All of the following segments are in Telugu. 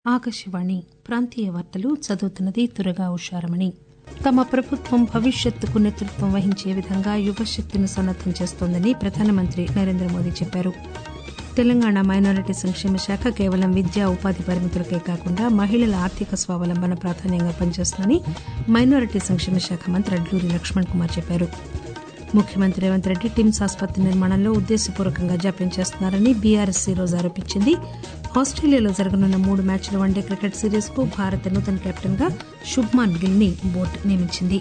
ఆకాశవాణి ప్రాంతీయ వార్తలు చదువుతున్నది తురగా ఉషారమణి తమ ప్రభుత్వం భవిష్యత్తుకు నేతృత్వం వహించే విధంగా యువశక్తిని సన్నద్దం చేస్తోందని ప్రధానమంత్రి నరేంద్ర మోదీ చెప్పారు తెలంగాణ మైనారిటీ సంక్షేమ శాఖ కేవలం విద్యా ఉపాధి పరిమితులకే కాకుండా మహిళల ఆర్థిక స్వావలంబన ప్రాధాన్యంగా పనిచేస్తుందని మైనారిటీ సంక్షేమ శాఖ మంత్రి అడ్లూరి లక్ష్మణ్ కుమార్ చెప్పారు ముఖ్యమంత్రి రేవంత్ రెడ్డి టిమ్స్ ఆసుపత్రి నిర్మాణంలో ఉద్దేశపూర్వకంగా జాప్యం చేస్తున్నారని బీఆర్ఎస్ ఈ రోజు ఆరోపించింది ఆస్టేలియాలో జరగనున్న మూడు మ్యాచ్ల వన్డే క్రికెట్ సిరీస్ కు భారత నూతన కెప్టెన్ గా శుభ్మాన్ గిల్ ని బోర్డు నియమించింది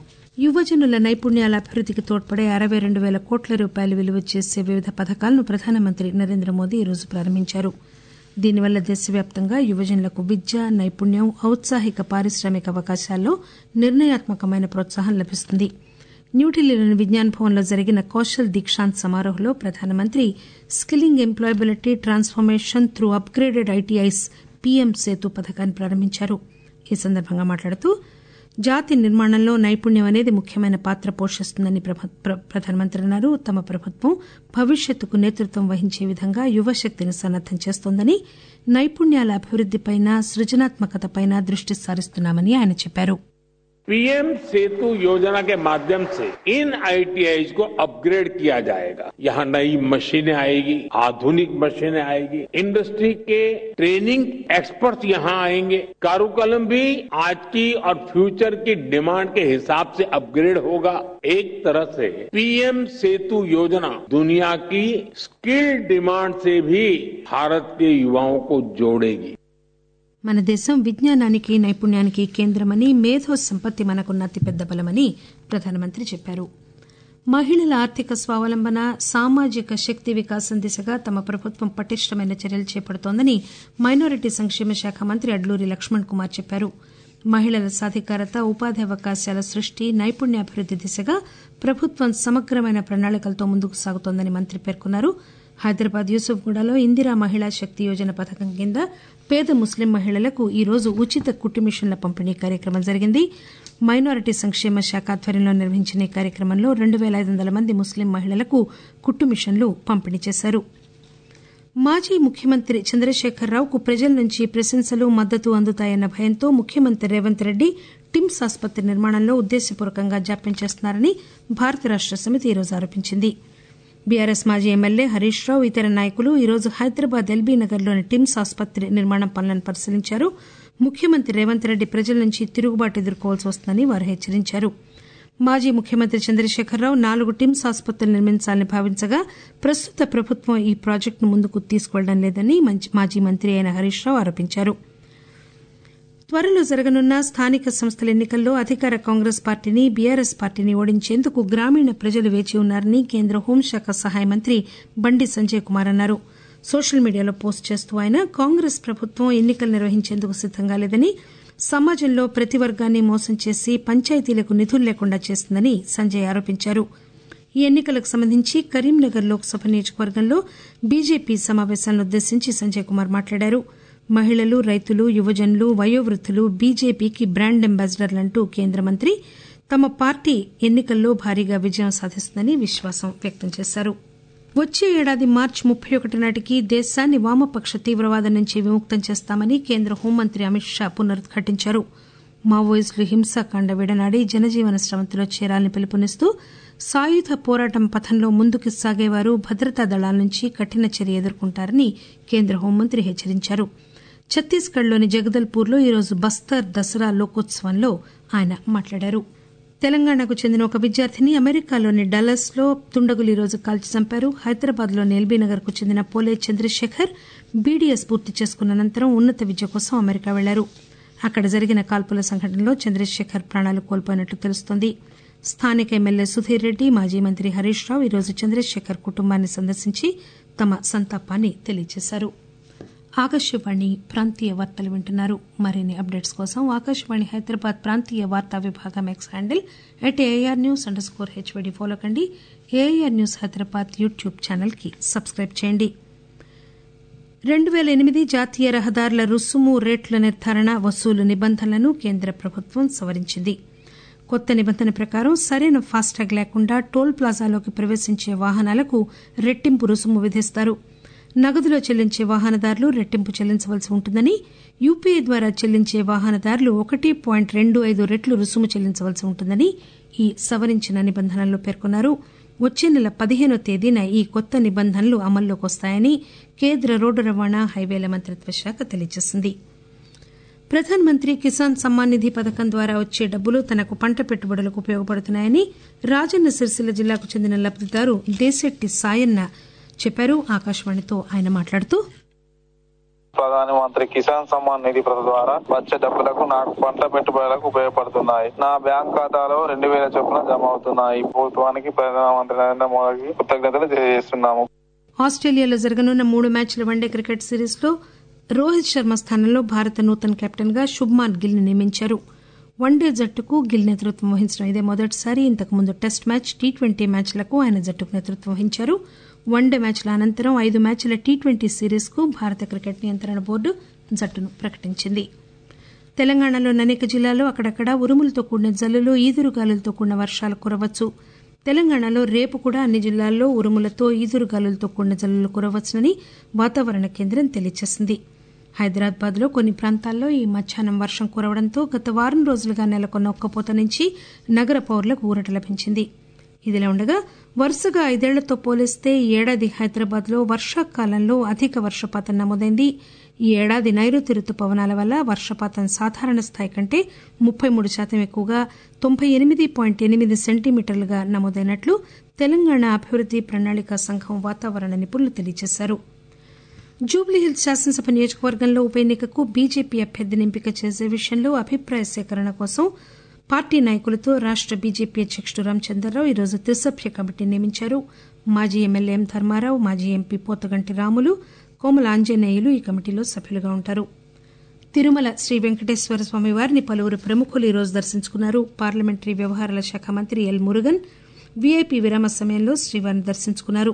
యువజనుల నైపుణ్యాల అభివృద్దికి తోడ్పడే అరవై రెండు పేల కోట్ల రూపాయలు విలువ చేసే వివిధ పథకాలను ప్రధానమంత్రి నరేంద్ర మోదీ ఈరోజు ప్రారంభించారు దీనివల్ల దేశవ్యాప్తంగా యువజనులకు విద్య నైపుణ్యం ఔత్సాహిక పారిశ్రామిక అవకాశాల్లో నిర్ణయాత్మకమైన ప్రోత్సాహం లభిస్తుంది న్యూఢిల్లీలోని విజ్ఞాన్ భవన్ లో జరిగిన కౌశల్ దీక్షాంత్ సమారోహంలో ప్రధానమంత్రి skilling employability transformation through upgraded ITIs PM Setu పథకాన్ని ప్రారంభించారు ఈ సందర్భంగా మాట్లాడుతూ జాతి నిర్మాణంలో నైపుణ్యం అనేది ముఖ్యమైన పాత్ర పోషిస్తుందని ప్రధానమంత్రి అన్నారు తమ ప్రభుత్వం భవిష్యత్తుకు నేతృత్వం వహించే విధంగా యువశక్తిని సన్నద్దం చేస్తోందని నైపుణ్యాల అభివృద్దిపైన సృజనాత్మకతపైన దృష్టి సారిస్తున్నామని ఆయన చెప్పారు पीएम सेतु योजना के माध्यम से इन आईटीआईज को अपग्रेड किया जाएगा यहाँ नई मशीनें आएगी आधुनिक मशीनें आएगी इंडस्ट्री के ट्रेनिंग एक्सपर्ट यहाँ आएंगे कारुकलम भी आज की और फ्यूचर की डिमांड के हिसाब से अपग्रेड होगा एक तरह से पीएम सेतु योजना दुनिया की स्किल डिमांड से भी भारत के युवाओं को जोड़ेगी మన దేశం విజ్ఞానానికి నైపుణ్యానికి కేంద్రమని మేధో సంపత్తి మనకున్న అతిపెద్ద బలమని ప్రధానమంత్రి చెప్పారు మహిళల ఆర్థిక స్వావలంబన సామాజిక శక్తి వికాసం దిశగా తమ ప్రభుత్వం పటిష్టమైన చర్యలు చేపడుతోందని మైనారిటీ సంక్షేమ శాఖ మంత్రి అడ్లూరి లక్ష్మణ్ కుమార్ చెప్పారు మహిళల సాధికారత ఉపాధి అవకాశాల సృష్టి నైపుణ్యాభివృద్ది దిశగా ప్రభుత్వం సమగ్రమైన ప్రణాళికలతో ముందుకు సాగుతోందని మంత్రి పేర్కొన్నారు హైదరాబాద్ యూసుఫ్గూడలో ఇందిరా మహిళా శక్తి యోజన పథకం కింద పేద ముస్లిం మహిళలకు ఈ రోజు ఉచిత కుట్టు మిషన్ల పంపిణీ కార్యక్రమం జరిగింది మైనారిటీ సంక్షేమ శాఖ ఆధ్వర్యంలో నిర్వహించిన ఈ కార్యక్రమంలో రెండు పేల ఐదు వందల మంది ముస్లిం మహిళలకు కుట్టు మిషన్లు పంపిణీ చేశారు మాజీ ముఖ్యమంత్రి చంద్రశేఖరరావుకు ప్రజల నుంచి ప్రశంసలు మద్దతు అందుతాయన్న భయంతో ముఖ్యమంత్రి రేవంత్ రెడ్డి టిమ్స్ ఆసుపత్రి నిర్మాణంలో ఉద్దేశపూర్వకంగా జాప్యం చేస్తున్నారని భారత రాష్ట సమితి ఈరోజు ఆరోపించింది బీఆర్ఎస్ మాజీ ఎమ్మెల్యే హరీష్ రావు ఇతర నాయకులు ఈరోజు హైదరాబాద్ ఎల్బీ నగర్లోని టిమ్స్ ఆసుపత్రి నిర్మాణం పనులను పరిశీలించారు ముఖ్యమంత్రి రేవంత్ రెడ్డి ప్రజల నుంచి తిరుగుబాటు ఎదుర్కోవాల్సి వస్తుందని వారు హెచ్చరించారు మాజీ ముఖ్యమంత్రి చంద్రశేఖరరావు నాలుగు టిమ్స్ ఆసుపత్రులు నిర్మించాలని భావించగా ప్రస్తుత ప్రభుత్వం ఈ ప్రాజెక్టును ముందుకు తీసుకువెళ్లడం లేదని మాజీ మంత్రి అయిన హరీష్ రావు ఆరోపించారు త్వరలో జరగనున్న స్థానిక సంస్థల ఎన్నికల్లో అధికార కాంగ్రెస్ పార్టీని బీఆర్ఎస్ పార్టీని ఓడించేందుకు గ్రామీణ ప్రజలు వేచి ఉన్నారని కేంద్ర హోంశాఖ సహాయ మంత్రి బండి సంజయ్ కుమార్ అన్నారు సోషల్ మీడియాలో పోస్ట్ చేస్తూ ఆయన కాంగ్రెస్ ప్రభుత్వం ఎన్నికలు నిర్వహించేందుకు సిద్దంగా లేదని సమాజంలో ప్రతి వర్గాన్ని మోసం చేసి పంచాయతీలకు నిధులు లేకుండా చేస్తుందని సంజయ్ ఆరోపించారు ఈ ఎన్నికలకు సంబంధించి కరీంనగర్ లోక్సభ నియోజకవర్గంలో బీజేపీ సమావేశాలను ఉద్దేశించి సంజయ్ కుమార్ మాట్లాడారు మహిళలు రైతులు యువజనులు వయోవృద్దులు బీజేపీకి బ్రాండ్ అంబాసిడర్లంటూ కేంద్ర మంత్రి తమ పార్టీ ఎన్నికల్లో భారీగా విజయం సాధిస్తుందని విశ్వాసం వ్యక్తం చేశారు వచ్చే ఏడాది మార్చి ముప్పై ఒకటి నాటికి దేశాన్ని వామపక్ష తీవ్రవాదం నుంచి విముక్తం చేస్తామని కేంద్ర హోంమంత్రి అమిత్ షా పునరుద్ఘాటించారు మావోయిస్టులు హింసాకాండ విడనాడి జనజీవన స్రవంతిలో చేరాలని పిలుపునిస్తూ సాయుధ పోరాటం పథంలో ముందుకు సాగేవారు భద్రతా దళాల నుంచి కఠిన చర్య ఎదుర్కొంటారని కేంద్ర హోంమంత్రి హెచ్చరించారు ఛత్తీస్గఢ్లోని జగదల్పూర్లో ఈరోజు బస్తర్ దసరా లోకోత్సవంలో ఆయన మాట్లాడారు తెలంగాణకు చెందిన ఒక విద్యార్థిని అమెరికాలోని డలస్ లో తుండగులు ఈరోజు కాల్చి చంపారు హైదరాబాద్లోని ఎల్బీనగర్ కు చెందిన పోలే చంద్రశేఖర్ బీడీఎస్ పూర్తి చేసుకున్న అనంతరం ఉన్నత విద్య కోసం అమెరికా వెళ్లారు అక్కడ జరిగిన కాల్పుల సంఘటనలో చంద్రశేఖర్ ప్రాణాలు కోల్పోయినట్లు తెలుస్తోంది స్థానిక ఎమ్మెల్యే సుధీర్ రెడ్డి మాజీ మంత్రి హరీష్ రావు ఈరోజు చంద్రశేఖర్ కుటుంబాన్ని సందర్శించి తమ సంతాపాన్ని తెలియజేశారు ఆకాశవాణి ప్రాంతీయ వార్తలు వింటున్నారు మరిన్ని అప్డేట్స్ కోసం ఆకాశవాణి హైదరాబాద్ ప్రాంతీయ వార్తా విభాగం X handle at AR news underscore HYD follow కండి AR news Hyderabad YouTube channel కి సబ్స్క్రైబ్ చేయండి రెండు పేల ఎనిమిది జాతీయ రహదారుల రుసుము రేట్ల నిర్ధారణ వసూలు నిబంధనలను కేంద్ర ప్రభుత్వం సవరించింది కొత్త నిబంధన ప్రకారం సరైన ఫాస్టాగ్ లేకుండా టోల్ ప్లాజాలోకి ప్రవేశించే వాహనాలకు రెట్టింపు రుసుము విధిస్తారు నగదులో చెల్లించే వాహనదారులు రెట్టింపు చెల్లించవలసి ఉంటుందని యూపీఐ ద్వారా చెల్లించే వాహనదారులు ఒకటి పాయింట్ రెండు ఐదు రెట్లు రుసుము చెల్లించవలసి ఉంటుందని ఈ సవరించిన నిబంధనల్లో పేర్కొన్నారు వచ్చే నెల పదిహేనో తేదీన ఈ కొత్త నిబంధనలు అమల్లోకి వస్తాయని కేంద్ర రోడ్డు రవాణా హైవేల మంత్రిత్వ శాఖ తెలియజేసింది ప్రధాన్ మంత్రి కిసాన్ సమ్మాన్ నిధి పథకం ద్వారా వచ్చే డబ్బులు తనకు పంట పెట్టుబడులకు ఉపయోగపడుతున్నాయని రాజన్న సిరిసిల్ల జిల్లాకు చెందిన లబ్దిదారు దేశెట్టి సాయన్న చెప్పారు ఆకాశవాణితో ఆయన మాట్లాడుతూ ప్రధాన మంత్రి కిసాన్ సమ్మాన్ నిధి పథకం ద్వారా వచ్చే డబ్బులకు నాకు పంట పెట్టుబడులకు ఉపయోగపడుతున్నాయి నా బ్యాంక్ ఖాతాలో రెండు వేల చొప్పున జమ అవుతున్నాయి ప్రభుత్వానికి ప్రధానమంత్రి నరేంద్ర మోదీకి కృతజ్ఞతలు తెలియజేస్తున్నాము ఆస్ట్రేలియాలో జరగనున్న మూడు మ్యాచ్ల వన్డే క్రికెట్ సిరీస్ లో రోహిత్ శర్మ స్థానంలో భారత నూతన కెప్టెన్ గా శుభ్మాన్ గిల్ ని నియమించారు వన్డే జట్టుకు గిల్ నేతృత్వం వహించడం ఇదే మొదటిసారి ఇంతకుముందు టెస్ట్ మ్యాచ్ టీ ట్వంటీ మ్యాచ్లకు ఆయన జట్టుకు నేతృత్వం వహించారు వన్డే మ్యాచ్ల అనంతరం ఐదు మ్యాచ్ల టీ ట్వంటీ సిరీస్ కు భారత క్రికెట్ నియంత్రణ బోర్డు జట్టును ప్రకటించింది తెలంగాణలోని అనేక జిల్లాల్లో అక్కడక్కడ ఉరుములతో కూడిన జల్లులు ఈదురుగాలులతో కూడిన వర్షాలు కురవచ్చు తెలంగాణలో రేపు కూడా అన్ని జిల్లాల్లో ఉరుములతో ఈదురుగాలులతో కూడిన జల్లులు కురవచ్చునని వాతావరణ కేంద్రం తెలియజేసింది హైదరాబాద్ లో కొన్ని ప్రాంతాల్లో ఈ మధ్యాహ్నం వర్షం కురవడంతో గత వారం రోజులుగా నెలకొన్న ఒక్కపోత నుంచి నగర పౌరులకు ఊరట లభించింది ఇదిలా ఉండగా వరుసగా ఐదేళ్లతో పోలిస్తే ఈ ఏడాది హైదరాబాద్ లో వర్షాకాలంలో అధిక వర్షపాతం నమోదైంది ఈ ఏడాది నైరుతి రుతుపవనాల వల్ల వర్షపాతం సాధారణ స్థాయి కంటే ముప్పై మూడు శాతం ఎక్కువగా తొంభై ఎనిమిది పాయింట్ ఎనిమిది సెంటీమీటర్లుగా నమోదైనట్లు తెలంగాణ అభివృద్ది ప్రణాళిక సంఘం వాతావరణ నిపుణులు తెలియజేశారు జూబ్లీహిల్స్ శాసనసభ నియోజకవర్గంలో ఉప ఎన్నికకు బీజేపీ అభ్యర్థిని ఎంపిక చేసే విషయంలో అభిప్రాయ సేకరణ కోసం పార్టీ నాయకులతో రాష్ట బీజేపీ అధ్యకుడు రామచంద్రరావు ఈరోజు త్రిసభ్య కమిటీ నియమించారు మాజీ ఎమ్మెల్యే ఎం ధర్మారావు మాజీ ఎంపీ పోతగంటి రాములు కోమల ఆంజనేయులు ఈ కమిటీలో సభ్యులుగా ఉంటారు తిరుమల శ్రీ వెంకటేశ్వర స్వామి వారిని పలువురు ప్రముఖులు ఈరోజు దర్శించుకున్నారు పార్లమెంటరీ వ్యవహారాల శాఖ మంత్రి ఎల్ మురుగన్ వీఐపీ విరామ సమయంలో శ్రీవారిని దర్శించుకున్నారు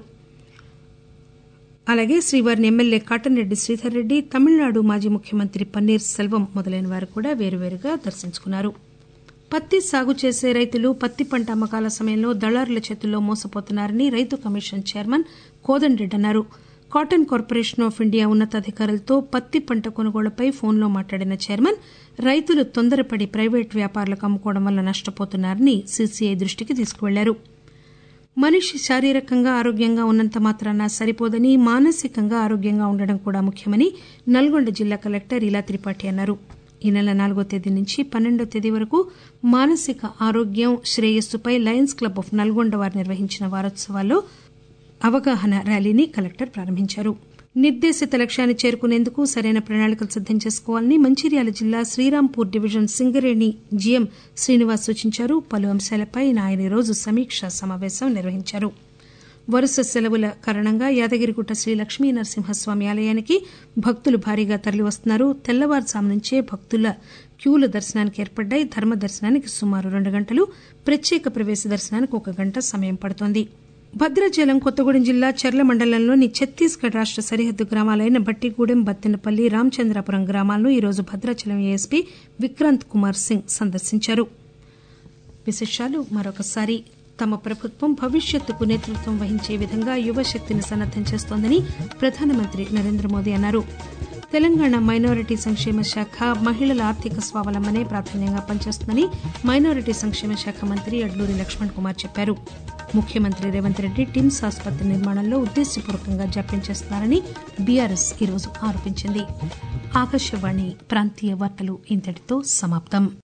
అలాగే శ్రీవారిని ఎమ్మెల్యే కాటన్రెడ్డి శ్రీధర్ రెడ్డి తమిళనాడు మాజీ ముఖ్యమంత్రి పన్నీర్ సెల్వం మొదలైన వారు కూడా వేరువేరుగా దర్శించుకున్నారు పత్తి సాగు చేసే రైతులు పత్తి పంట అమ్మకాల సమయంలో దళారుల చేతుల్లో మోసపోతున్నారని రైతు కమిషన్ చైర్మన్ కోదండ్రెడ్డి అన్నారు కాటన్ కార్పొరేషన్ ఆఫ్ ఇండియా ఉన్నతాధికారులతో పత్తి పంట కొనుగోళ్లపై ఫోన్లో మాట్లాడిన చైర్మన్ రైతులు తొందరపడి ప్రైవేటు వ్యాపారులకు అమ్ముకోవడం వల్ల నష్టపోతున్నారని సీసీఐ దృష్టికి తీసుకువెళ్లారు మనిషి శారీరకంగా ఆరోగ్యంగా ఉన్నంత మాత్రాన సరిపోదని మానసికంగా ఆరోగ్యంగా ఉండడం కూడా ముఖ్యమని నల్గొండ జిల్లా కలెక్టర్ ఇలా త్రిపాఠి అన్నారు ఈ నెల నాలుగో తేదీ నుంచి పన్నెండో తేదీ వరకు మానసిక ఆరోగ్యం శ్రేయస్సుపై లయన్స్ క్లబ్ ఆఫ్ నల్గొండ వారు నిర్వహించిన వారోత్సవాల్లో అవగాహన ర్యాలీని కలెక్టర్ ప్రారంభించారు నిర్దేశిత లక్ష్యాన్ని చేరుకునేందుకు సరైన ప్రణాళికలు సిద్దం చేసుకోవాలని మంచిర్యాల జిల్లా శ్రీరాంపూర్ డివిజన్ సింగరేణి జీఎం శ్రీనివాస్ సూచించారు పలు అంశాలపై ఆయన ఈరోజు సమీక్షా సమావేశం నిర్వహించారు వరుస సెలవుల కారణంగా యాదగిరిగుట్ట శ్రీ లక్ష్మీ నరసింహస్వామి ఆలయానికి భక్తులు భారీగా తరలివస్తున్నారు తెల్లవారుజాము నుంచే భక్తుల క్యూలు దర్శనానికి ఏర్పడ్డాయి ధర్మ దర్శనానికి సుమారు రెండు గంటలు ప్రత్యేక ప్రవేశ దర్శనానికి ఒక గంట సమయం పడుతోంది భద్రాచలం కొత్తగూడెం జిల్లా చర్ల మండలంలోని ఛత్తీస్గఢ్ రాష్ట సరిహద్దు గ్రామాలైన బట్టిగూడెం బత్తెనపల్లి రామచంద్రాపురం గ్రామాలను ఈరోజు భద్రాచలం ఏఎస్పీ విక్రాంత్ కుమార్ సింగ్ సందర్శించారు విశేషాలు మరొకసారి తమ ప్రభుత్వం భవిష్యత్తుకు నేతృత్వం వహించే విధంగా యువశక్తిని సన్నద్దం చేస్తోందని ప్రధానమంత్రి నరేంద్ర మోదీ అన్నారు తెలంగాణ మైనారిటీ సంక్షేమ శాఖ మహిళల ఆర్థిక స్వావలంబనే ప్రాధాన్యంగా పనిచేస్తుందని మైనారిటీ సంక్షేమ శాఖ మంత్రి అడ్లూరి లక్ష్మణ్ కుమార్ చెప్పారు ముఖ్యమంత్రి రేవంత్ రెడ్డి టిమ్స్ ఆసుపత్రి నిర్మాణంలో ఉద్దేశపూర్వకంగా జాప్యం చేస్తున్నారని బీఆర్ఎస్ ఈరోజు ఆరోపించింది ఆకాశవాణి ప్రాంతీయ వార్తలు ఇంతటితో సమాప్తం